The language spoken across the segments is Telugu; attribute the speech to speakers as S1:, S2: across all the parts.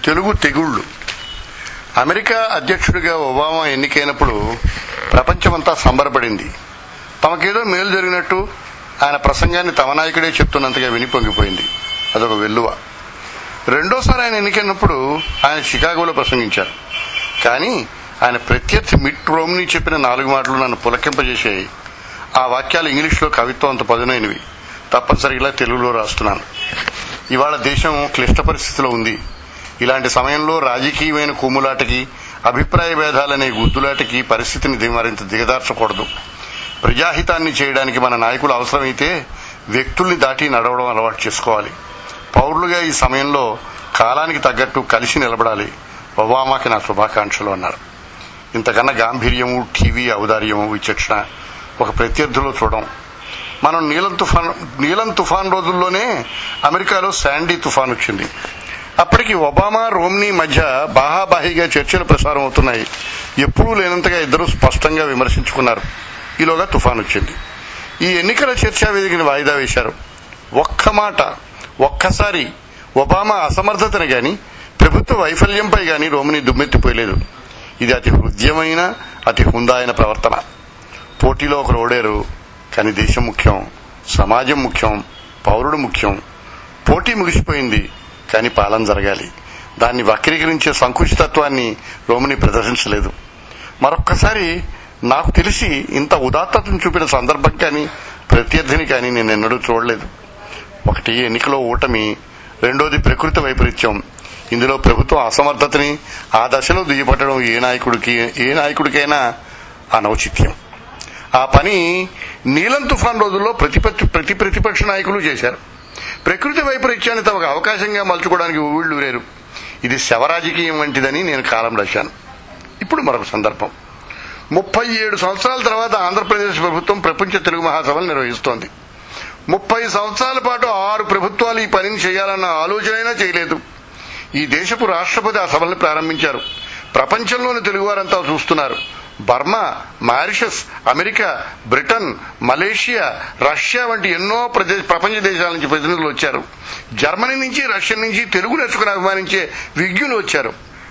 S1: తెలుగు తెగుళ్లు అమెరికా అధ్యక్షుడిగా ఒబామా ఎన్నికైనప్పుడు ప్రపంచమంతా సంబరపడింది తమకేదో మేలు జరిగినట్టు ఆయన ప్రసంగాన్ని తమ నాయకుడే చెప్తున్నంతగా విని పొంగిపోయింది అదొక వెల్లువ రెండోసారి ఆయన ఎన్నికైనప్పుడు ఆయన షికాగోలో ప్రసంగించారు కానీ ఆయన ప్రత్యర్థి మిట్ రోమ్ని చెప్పిన నాలుగు మాటలు నన్ను పులకింపజేసాయి ఆ వాక్యాలు ఇంగ్లీష్లో కవిత్వం అంత పదునైనవి తప్పనిసరిగా తెలుగులో రాస్తున్నాను ఇవాళ దేశం క్లిష్ట పరిస్థితిలో ఉంది ఇలాంటి సమయంలో రాజకీయమైన కుమ్ములాటకి అభిప్రాయ భేదాలనే గుద్దులాటకి పరిస్థితిని ది- మరింత దిగదార్చకూడదు ప్రజాహితాన్ని చేయడానికి మన నాయకులు అవసరమైతే వ్యక్తుల్ని దాటి నడవడం అలవాటు చేసుకోవాలి పౌరులుగా ఈ సమయంలో కాలానికి తగ్గట్టు కలిసి నిలబడాలి ఒబామాకి నా శుభాకాంక్షలు అన్నారు ఇంతకన్నా గాంభీర్యము టీవీ ఔదార్యము విచక్షణ ఒక ప్రత్యర్థిలో చూడం మనం నీలం తుఫాన్ నీలం తుఫాన్ రోజుల్లోనే అమెరికాలో శాండీ తుఫాన్ వచ్చింది అప్పటికి ఒబామా రోమ్నీ మధ్య బాహాబాహిగా చర్చలు ప్రసారం అవుతున్నాయి ఎప్పుడూ లేనంతగా ఇద్దరు స్పష్టంగా విమర్శించుకున్నారు ఈలోగా తుఫాన్ వచ్చింది ఈ ఎన్నికల చర్చా వేదికని వాయిదా వేశారు ఒక్క మాట ఒక్కసారి ఒబామా అసమర్థతని గాని ప్రభుత్వ వైఫల్యంపై గాని రోమిని దుమ్మెత్తిపోయలేదు ఇది అతి హృదయమైన అతి హుందాయన ప్రవర్తన పోటీలో ఒకరు ఓడారు కానీ దేశం ముఖ్యం సమాజం ముఖ్యం పౌరుడు ముఖ్యం పోటీ ముగిసిపోయింది కానీ పాలన జరగాలి దాన్ని వక్రీకరించే సంకుచితత్వాన్ని రోమిని ప్రదర్శించలేదు మరొక్కసారి నాకు తెలిసి ఇంత ఉదాత్తతను చూపిన సందర్భం కానీ ప్రత్యర్థిని కానీ నేను ఎన్నడూ చూడలేదు ఒకటి ఎన్నికలో ఓటమి రెండోది ప్రకృతి వైపరీత్యం ఇందులో ప్రభుత్వం అసమర్థతని ఆ దశలో దుయ్యపట్టడం ఏ నాయకుడికి ఏ నాయకుడికైనా అనౌచిత్యం ఆ పని నీలం తుఫాన్ రోజుల్లో ప్రతిపక్ష ప్రతి ప్రతిపక్ష నాయకులు చేశారు ప్రకృతి వైపరీత్యాన్ని తమకు అవకాశంగా మలుచుకోవడానికి ఊళ్ళూరేరు ఇది శవరాజకీయం వంటిదని నేను కాలం రాశాను ఇప్పుడు మరొక సందర్భం ముప్పై ఏడు సంవత్సరాల తర్వాత ఆంధ్రప్రదేశ్ ప్రభుత్వం ప్రపంచ తెలుగు మహాసభలు నిర్వహిస్తోంది ముప్పై సంవత్సరాల పాటు ఆరు ప్రభుత్వాలు ఈ పనిని చేయాలన్న ఆలోచనైనా చేయలేదు ఈ దేశపు రాష్ట్రపతి ఆ సభల్ని ప్రారంభించారు ప్రపంచంలోని తెలుగువారంతా చూస్తున్నారు Burma Mauritius America Britain Malaysia Russia వంటి ఎన్నో ప్రదేశ ప్రపంచ దేశాల నుంచి ప్రతినిధులు వచ్చారు జర్మనీ నుంచి రష్యా నుంచి తెలుగు నేర్చుకుని అభిమానించే విజ్ఞులు వచ్చారు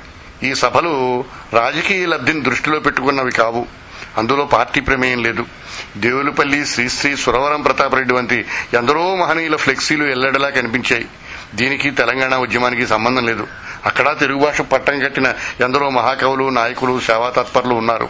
S1: ఈ సభలు రాజకీయ లబ్ధిని దృష్టిలో పెట్టుకున్నవి కావు అందులో పార్టీ ప్రమేయం లేదు దేవులపల్లి శ్రీశ్రీ సురవరం ప్రతాపరెడ్డి వంటి ఎందరో మహనీయుల ఫ్లెక్సీలు ఎల్లడలా కనిపించాయి దీనికి తెలంగాణ ఉద్యమానికి సంబంధం లేదు అక్కడ తెలుగు భాష పట్టం కట్టిన ఎందరో మహాకవులు నాయకులు సేవా తత్పరులు ఉన్నారు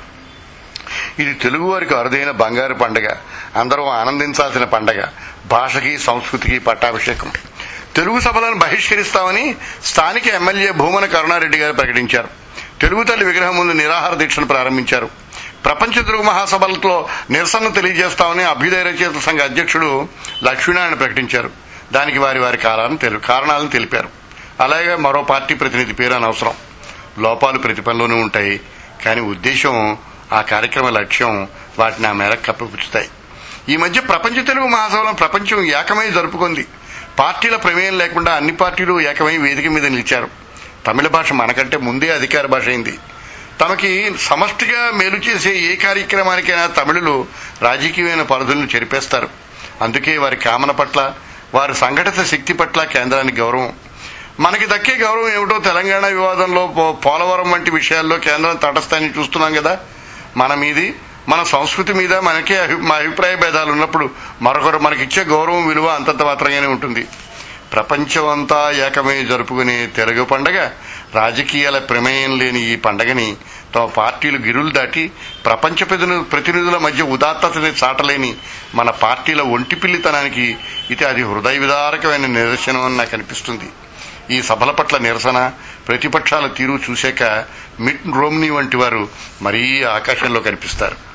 S1: ఇది తెలుగు వారికి అరుదైన బంగారు పండగ అందరూ ఆనందించాల్సిన పండగ భాషకి సంస్కృతికి పట్టాభిషేకం తెలుగు సభలను బహిష్కరిస్తామని స్థానిక ఎమ్మెల్యే భూమన కరుణారెడ్డి గారు ప్రకటించారు తెలుగు తల్లి విగ్రహం ముందు నిరాహార దీక్షను ప్రారంభించారు ప్రపంచ తెలుగు మహాసభలతో నిరసన తెలియజేస్తామని అభ్యుదయ రచయిత సంఘ అధ్యక్షుడు లక్ష్మీనారాయణ ప్రకటించారు దానికి వారి వారి కారణాలను తెలు కారణాలను తెలిపారు అలాగే మరో పార్టీ ప్రతినిధి పేరు అనవసరం లోపాలు ప్రతిపంలోనూ ఉంటాయి కానీ ఉద్దేశం ఆ కార్యక్రమ లక్ష్యం వాటిని ఆ మేరకు కప్పిపుచ్చుతాయి ఈ మధ్య ప్రపంచ తెలుగు మహాసభలను ప్రపంచం ఏకమై జరుపుకుంది పార్టీల ప్రమేయం లేకుండా అన్ని పార్టీలు ఏకమై వేదిక మీద నిలిచారు తమిళ భాష మనకంటే ముందే అధికార భాష అయింది తమకి సమష్టిగా మేలు చేసే ఏ కార్యక్రమానికైనా తమిళులు రాజకీయమైన పరిధులను చెరిపేస్తారు అందుకే వారి కామన పట్ల వారి సంఘటిత శక్తి పట్ల కేంద్రానికి గౌరవం మనకి దక్కే గౌరవం ఏమిటో తెలంగాణ వివాదంలో పో- పోలవరం వంటి విషయాల్లో కేంద్రం తటస్థాన్ని చూస్తున్నాం కదా మన మీది మన సంస్కృతి మీద మనకే అభి- మా అభిప్రాయ భేదాలు ఉన్నప్పుడు మరొకరు మనకిచ్చే గౌరవం విలువ అంతంత మాత్రంగానే ఉంటుంది ప్రపంచమంతా ఏకమై జరుపుకునే తెలుగు పండగ రాజకీయాల ప్రమేయం లేని ఈ పండగని తమ పార్టీలు గిరులు దాటి ప్రపంచ ప్రతిని- ప్రతినిధుల మధ్య ఉదాత్తతని చాటలేని మన పార్టీల ఒంటిపిల్లితనానికి ఇది అది హృదయ విదారకమైన నిదర్శనం అని నాకు అనిపిస్తుంది ఈ సభల పట్ల నిరసన ప్రతిపక్షాల తీరు చూశాక మిట్ రోమ్నీ వంటి వారు మరీ ఆకాశంలో కనిపిస్తారు